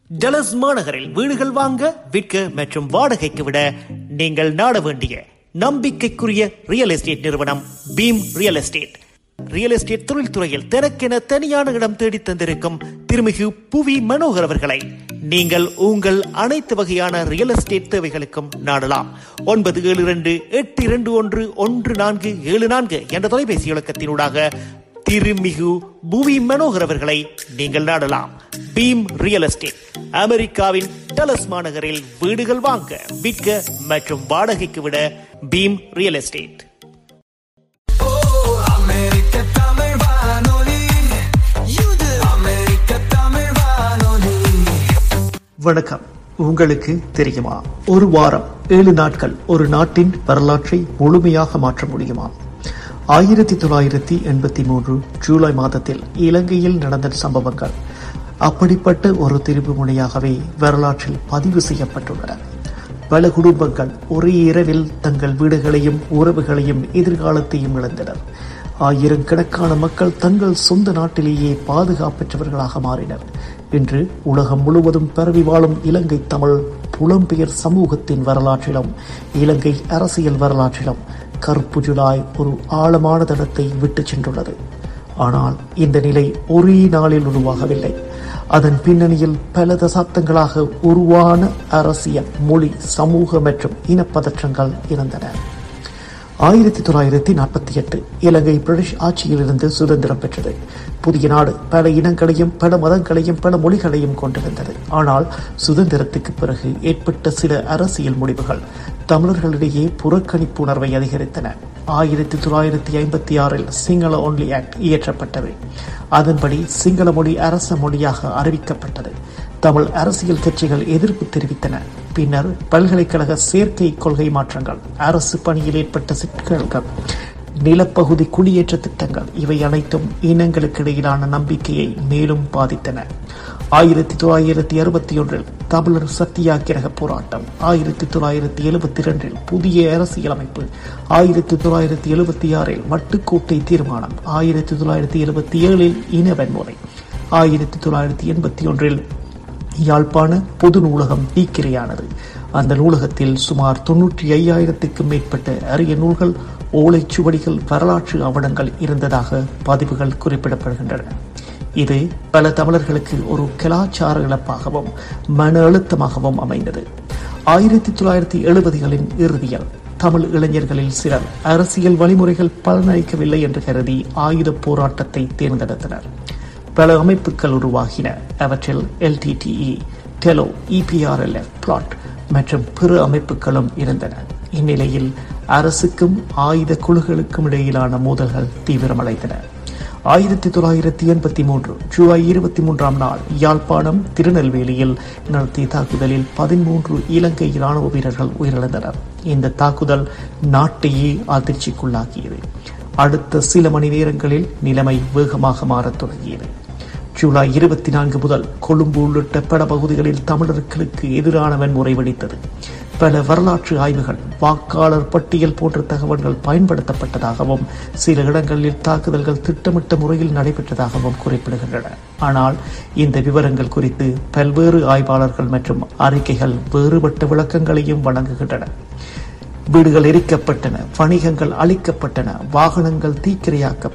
டலஸ் மாநகரில் வீடுகள் வாங்க விற்க மற்றும் வாடகைக்கு விட நீங்கள் நாட வேண்டிய நம்பிக்கைக்குரிய ரியல் எஸ்டேட் நிறுவனம் Bheem real estate real estate தொழில்துறையில் தனக்கென தனியான இடம் தேடி தந்திருக்கும் திருமிகு புவி மனோகர் அவர்களை நீங்கள் உங்கள் அனைத்து வகையான ரியல் எஸ்டேட் தேவைகளுக்கும் நாடலாம் ஒன்பது ஏழு இரண்டு எட்டு இரண்டு ஒன்று ஒன்று நான்கு ஏழு நான்கு என்ற தொலைபேசி இலக்கத்தினூடாக திருமிகு புவி மனோகர் அவர்களை நீங்கள் நாடலாம் பீம் ரியல் எஸ்டேட் அமெரிக்காவின் டலஸ் மாநகரில் வீடுகள் வாங்க விற்க மற்றும் வாடகைக்கு விட பீம் ரியல் எஸ்டேட் அமெரிக்க தமிழ் வானொலி இது அமெரிக்க தமிழ் வானொலி வணக்கம் உங்களுக்கு தெரியுமா ஒரு வாரம் ஏழு நாட்கள் ஒரு நாட்டின் வரலாற்றை முழுமையாக மாற்ற முடியுமா ஆயிரத்தி தொள்ளாயிரத்தி எண்பத்தி மூன்று ஜூலை மாதத்தில் இலங்கையில் நடந்த சம்பவங்கள் அப்படிப்பட்ட ஒரு திருப்பு முனையாகவே வரலாற்றில் பதிவு செய்யப்பட்டுள்ளன பல குடும்பங்கள் ஒரே இரவில் தங்கள் வீடுகளையும் உறவுகளையும் எதிர்காலத்தையும் இழந்தனர் ஆயிரக்கணக்கான மக்கள் தங்கள் சொந்த நாட்டிலேயே பாதுகாப்பற்றவர்களாக மாறினர் இன்று உலகம் முழுவதும் பரவி வாழும் இலங்கை தமிழ் புலம்பெயர் சமூகத்தின் வரலாற்றிலும் இலங்கை அரசியல் வரலாற்றிலும் கருப்பு ஜுலாய் ஒரு ஆழமான தடத்தை விட்டுச் சென்றுள்ளது ஆனால் இந்த நிலை ஒரே நாளில் உருவாகவில்லை அதன் பின்னணியில் பல தசாப்தங்களாக உருவான அரசியல் மொழி சமூக மற்றும் இனப்பதற்றங்கள் இருந்தன ஆயிரத்தி தொள்ளாயிரத்தி நாற்பத்தி எட்டு இலங்கை பிரிட்டிஷ் ஆட்சியிலிருந்து சுதந்திரம் பெற்றது புதிய நாடு பல இனங்களையும் பல மதங்களையும் பல மொழிகளையும் கொண்டிருந்தது ஆனால் சுதந்திரத்துக்கு பிறகு ஏற்பட்ட சில அரசியல் முடிவுகள் தமிழர்களிடையே புறக்கணிப்பு உணர்வை அதிகரித்தன ஆயிரத்தி தொள்ளாயிரத்தி ஐம்பத்தி ஆறில் சிங்கள ஒன்லி ஆக்ட் இயற்றப்பட்டது அதன்படி சிங்கள மொழி அரச மொழியாக அறிவிக்கப்பட்டது தமிழ் அரசியல் கட்சிகள் எதிர்ப்பு தெரிவித்தன பின்னர் பல்கலைக்கழக சேர்க்கை கொள்கை மாற்றங்கள் அரசு பணியில் ஏற்பட்ட சிக்கல்கள் நிலப்பகுதி குடியேற்ற திட்டங்கள் இவை அனைத்தும் இனங்களுக்கு இடையிலான நம்பிக்கையை மேலும் பாதித்தன ஆயிரத்தி தொள்ளாயிரத்தி அறுபத்தி ஒன்றில் தமிழர் சத்தியாகிரக போராட்டம் ஆயிரத்தி தொள்ளாயிரத்தி எழுபத்தி இரண்டில் புதிய அரசியலமைப்பு ஆயிரத்தி தொள்ளாயிரத்தி எழுபத்தி ஆறில் வட்டுக்கோட்டை தீர்மானம் ஆயிரத்தி தொள்ளாயிரத்தி எழுபத்தி ஏழில் இன வன்முறை ஆயிரத்தி தொள்ளாயிரத்தி எண்பத்தி ஒன்றில் யாழ்ப்பாண பொது நூலகம் தீக்கிரையானது அந்த நூலகத்தில் சுமார் தொன்னூற்றி ஐயாயிரத்துக்கும் மேற்பட்ட அரிய நூல்கள் ஓலைச்சுவடிகள் வரலாற்று ஆவணங்கள் இருந்ததாக பதிவுகள் குறிப்பிடப்படுகின்றன இது பல தமிழர்களுக்கு ஒரு கலாச்சார இழப்பாகவும் மன அழுத்தமாகவும் அமைந்தது ஆயிரத்தி தொள்ளாயிரத்தி எழுபதுகளின் இறுதியில் தமிழ் இளைஞர்களில் சிலர் அரசியல் வழிமுறைகள் பலனளிக்கவில்லை என்று கருதி ஆயுத போராட்டத்தை தேர்ந்தெடுத்தனர் பல அமைப்புகள் உருவாகின அவற்றில் எல்டிடிஇ டெலோ இபிஆர்எல்எஃப் பிளாட் மற்றும் பிற அமைப்புகளும் இருந்தன இந்நிலையில் அரசுக்கும் ஆயுத குழுக்களுக்கும் இடையிலான மோதல்கள் தீவிரமடைந்தன ஆயிரத்தி தொள்ளாயிரத்தி எண்பத்தி மூன்று ஜூலை இருபத்தி மூன்றாம் நாள் யாழ்ப்பாணம் திருநெல்வேலியில் நடத்திய தாக்குதலில் பதிமூன்று இலங்கை ராணுவ வீரர்கள் உயிரிழந்தனர் இந்த தாக்குதல் நாட்டையே அதிர்ச்சிக்குள்ளாக்கியது அடுத்த சில மணி நேரங்களில் நிலைமை வேகமாக மாறத் தொடங்கியது ஜூலை இருபத்தி நான்கு முதல் கொழும்பு உள்ளிட்ட பல பகுதிகளில் தமிழர்களுக்கு எதிரான வன்முறை வெடித்தது பல வரலாற்று ஆய்வுகள் வாக்காளர் பட்டியல் போன்ற தகவல்கள் பயன்படுத்தப்பட்டதாகவும் சில இடங்களில் தாக்குதல்கள் திட்டமிட்ட முறையில் நடைபெற்றதாகவும் குறிப்பிடுகின்றன ஆனால் இந்த விவரங்கள் குறித்து பல்வேறு ஆய்வாளர்கள் மற்றும் அறிக்கைகள் வேறுபட்ட விளக்கங்களையும் வழங்குகின்றன வீடுகள் எரிக்கப்பட்டன வணிகங்கள் அழிக்கப்பட்டன வாகனங்கள்